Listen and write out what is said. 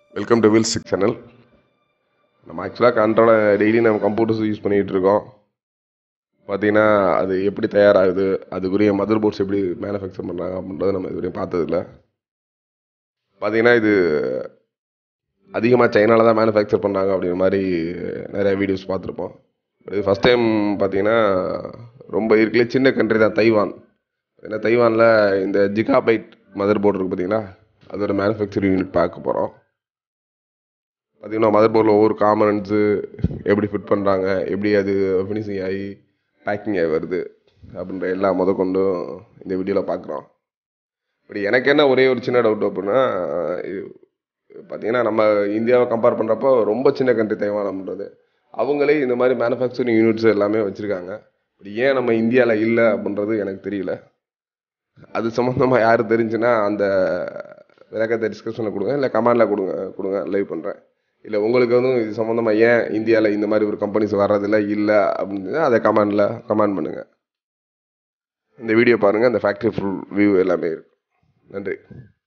welcome to wheel chick channel நம்ம ஆக்சுவலாக கண்ட்ரோல டெய்லி நம்ம கம்ப்யூட்டர்ஸ் யூஸ் பண்ணிகிட்டு இருக்கோம் பார்த்தீங்கன்னா அது எப்படி தயாராகுது அதுக்குரிய மதர் போர்ட்ஸ் எப்படி மேனுஃபேக்சர் பண்ணுறாங்க அப்படின்றத நம்ம இதுவரையும் பார்த்ததில்ல பார்த்தீங்கன்னா இது அதிகமாக சைனால தான் மேனுஃபேக்சர் பண்ணுறாங்க அப்படிங்கிற மாதிரி நிறைய வீடியோஸ் பார்த்துருப்போம் இது ஃபஸ்ட் டைம் பார்த்தீங்கன்னா ரொம்ப இருக்கலே சின்ன கண்ட்ரி தான் தைவான் ஏன்னா தைவானில் இந்த ஜிகாபைட் மதர் போர்டு இருக்குது பார்த்தீங்களா அதோட மேனுஃபேக்சரிங் யூனிட் பார்க்க போகிறோம் பார்த்தீங்கன்னா மதர் போர்டில் ஒவ்வொரு காம்பனன்ட்ஸு எப்படி ஃபிட் பண்ணுறாங்க எப்படி அது ஃபினிஷிங் ஆகி பேக்கிங் ஆகி வருது அப்படின்ற எல்லா முத கொண்டும் இந்த வீடியோவில் பார்க்குறோம் பட் எனக்கு என்ன ஒரே ஒரு சின்ன டவுட் அப்படின்னா இது பார்த்தீங்கன்னா நம்ம இந்தியாவை கம்பேர் பண்ணுறப்போ ரொம்ப சின்ன கண்ட்ரி தைவான் அப்படின்றது அவங்களே இந்த மாதிரி மேனுஃபேக்சரிங் யூனிட்ஸ் எல்லாமே வச்சுருக்காங்க பட் ஏன் நம்ம இந்தியாவில் இல்லை அப்படின்றது எனக்கு தெரியல அது சம்மந்தமாக யார் தெரிஞ்சுன்னா அந்த விளக்கத்தை டிஸ்கஷனில் கொடுங்க இல்லை கமெண்டில் கொடுங்க கொடுங்க லைவ் பண்ணுறேன் இல்லை உங்களுக்கு வந்து இது சம்மந்தமாக ஏன் இந்தியாவில் இந்த மாதிரி ஒரு கம்பெனிஸ் வர்றதில்ல இல்லை அப்படின்னு அதை கமெண்டில் கமெண்ட் பண்ணுங்கள் இந்த வீடியோ பாருங்கள் இந்த ஃபேக்ட்ரி ஃபுல் வியூ எல்லாமே இருக்கும் நன்றி